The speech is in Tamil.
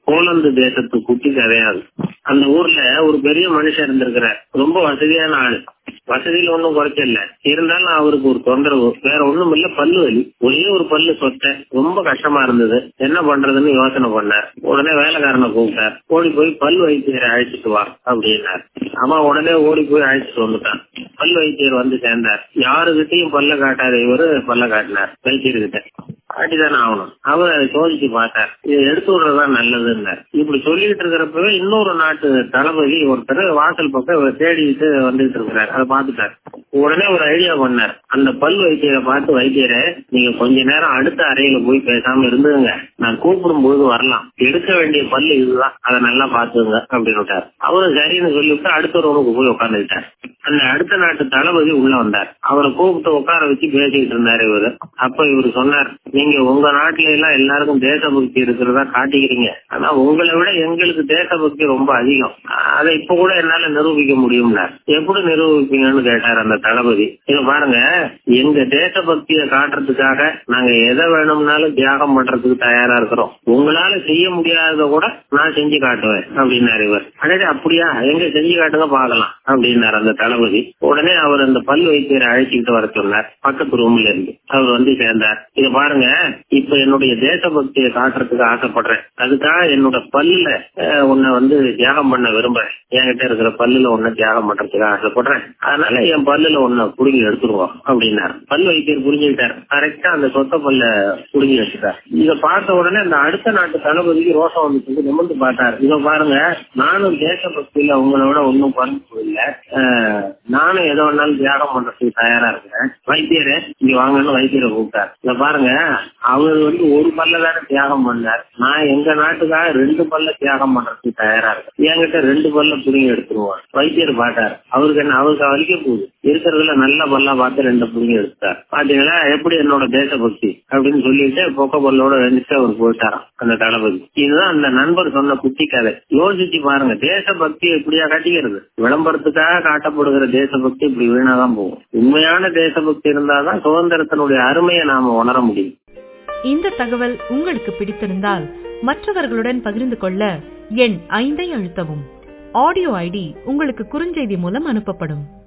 போலந்து தேசத்து குட்டி கதையாது அந்த ஊர்ல ஒரு பெரிய மனுஷன் இருந்திருக்கிறார் ரொம்ப வசதியான ஆளு வசதியில ஒண்ணும் குறைச்சல இருந்தாலும் அவருக்கு ஒரு தொந்தரவு வேற ஒண்ணும் இல்ல பல்லு வலி ஒரே ஒரு பல்லு சொத்த ரொம்ப கஷ்டமா இருந்தது என்ன பண்றதுன்னு யோசனை பண்ணார் உடனே வேலைக்காரனை கூப்பிட்டார் ஓடி போய் பல் வைத்தியரை அழைச்சிட்டு வா அப்படின்னார் அவன் உடனே ஓடி போய் அழைச்சிட்டு வந்துட்டான் பல் வைத்தியர் வந்து சேர்ந்தார் யாருகிட்டையும் பல்ல காட்டாத இவரு பல்ல காட்டினார் வைத்தியர்கிட்ட காட்டிதானே ஆகணும் அவர் அதை சோதிச்சு பார்த்தார் இது எடுத்து விடுறதுதான் நல்லதுன்னார் இப்படி சொல்லிட்டு இருக்கிறப்பவே இன்னொரு நாட்டு தளபதி ஒருத்தர் வாசல் பக்கம் தேடிட்டு வந்துட்டு இருக்கிறார் அதை பார்த்துட்டார் உடனே ஒரு ஐடியா பண்ணார் அந்த பல் வைத்தியரை பார்த்து வைத்தியரை நீங்க கொஞ்ச நேரம் அடுத்த அறையில போய் பேசாம இருந்துங்க நான் கூப்பிடும் போது வரலாம் எடுக்க வேண்டிய பல்லு இதுதான் அதை நல்லா பாத்துங்க அப்படின்னு விட்டார் அவரு சரின்னு சொல்லிவிட்டு அடுத்த ரூமுக்கு போய் உட்காந்துக்கிட்டார் அந்த அடுத்த நாட்டு தளபதி உள்ள வந்தார் அவரை கூப்பிட்டு உட்கார வச்சு பேசிக்கிட்டு இருந்தாரு இவரு அப்ப இவரு சொன்னார் நீங்க உங்க நாட்டுல எல்லாம் எல்லாருக்கும் தேசபக்தி இருக்கிறதா காட்டிக்கிறீங்க ஆனா உங்களை விட எங்களுக்கு தேசபக்தி ரொம்ப அதிகம் அதை இப்ப கூட என்னால நிரூபிக்க முடியும்னார் எப்படி நிரூபிப்பீங்கன்னு கேட்டார் அந்த தளபதி இத பாருங்க எங்க தேசபக்தியை காட்டுறதுக்காக நாங்க எதை வேணும்னாலும் தியாகம் பண்றதுக்கு தயாரா இருக்கிறோம் உங்களால செய்ய முடியாத கூட நான் செஞ்சு காட்டுவேன் அப்படின்னாரு இவர் அடே அப்படியா எங்க செஞ்சு காட்டுங்க பாக்கலாம் அப்படின்னாரு அந்த தளபதி உடனே அவர் அந்த பல் வைத்தியரை அழைச்சிக்கிட்டு வர சொன்னார் பக்கத்து ரூம்ல இருந்து அவர் வந்து சேர்ந்தார் இத பாருங்க இப்ப என்னுடைய தேசபக்தியை காட்டுறதுக்கு ஆசைப்படுறேன் அதுக்காக என்னோட பல்லுல அஹ், உன்னை வந்து தியாகம் பண்ண விரும்புறேன் என்கிட்ட இருக்கிற பல்லுல உன்னை தியாகம் பண்றதுக்கு ஆசைப்படுறேன் அதனால என் பல்லுல உன்னை புடுங்கி எடுத்துருவோம் அப்படின்னாரு பல் வைத்தியர் புரிஞ்சுக்கிட்டார் கரெக்டா அந்த சொத்த பல்ல புடுங்கி வச்சுட்டார் இத பார்த்த உடனே அந்த அடுத்த நாட்டு தளபதிக்கு ரோசம் வந்து நிமிர்ந்து பார்த்தாரு இத பாருங்க நானும் தேசபக்தியில உங்களை விட ஒன்னும் குறைஞ்சு இல்ல அஹ், நானும் எதோ வேணாலும் தியாகம் பண்றதுக்கு தயாரா இருக்கிறேன் வைத்தியரே இங்க வாங்கன்னு வைத்தியரை கூப்பிட்டார் இத பாருங்க அவர் வந்து ஒரு பல்ல தானே தியாகம் பண்ணார் நான் எங்க நாட்டுக்காக ரெண்டு பல்ல தியாகம் பண்றதுக்கு தயாரா இருக்கேன் என்கிட்ட ரெண்டு பல்ல புடிங்கி எடுத்துருவார் வைத்தியர் பார்த்தார் அவருக்கு என்ன அவருக்கு வலிக்க போகுது இருக்கிறதுல நல்ல பல்லா பார்த்து ரெண்டு புடிங்கி எடுத்தார் பாத்தீங்களா எப்படி என்னோட தேசபக்தி அப்படின்னு சொல்லிட்டு பொக்க பல்லோட எழுந்துட்டு அவர் போயிட்டாராம் அந்த தளபதி இதுதான் அந்த நண்பர் சொன்ன குட்டி கதை யோசிச்சு பாருங்க தேசபக்தி எப்படியா காட்டிக்கிறது விளம்பரத்துக்காக காட்டப்படுகிற தேசபக்தி இப்படி வீணாதான் போகும் உண்மையான தேசபக்தி இருந்தாதான் சுதந்திரத்தினுடைய அருமையை நாம உணர முடியும் இந்த தகவல் உங்களுக்கு பிடித்திருந்தால் மற்றவர்களுடன் பகிர்ந்து கொள்ள எண் ஐந்தை அழுத்தவும் ஆடியோ ஐடி உங்களுக்கு குறுஞ்செய்தி மூலம் அனுப்பப்படும்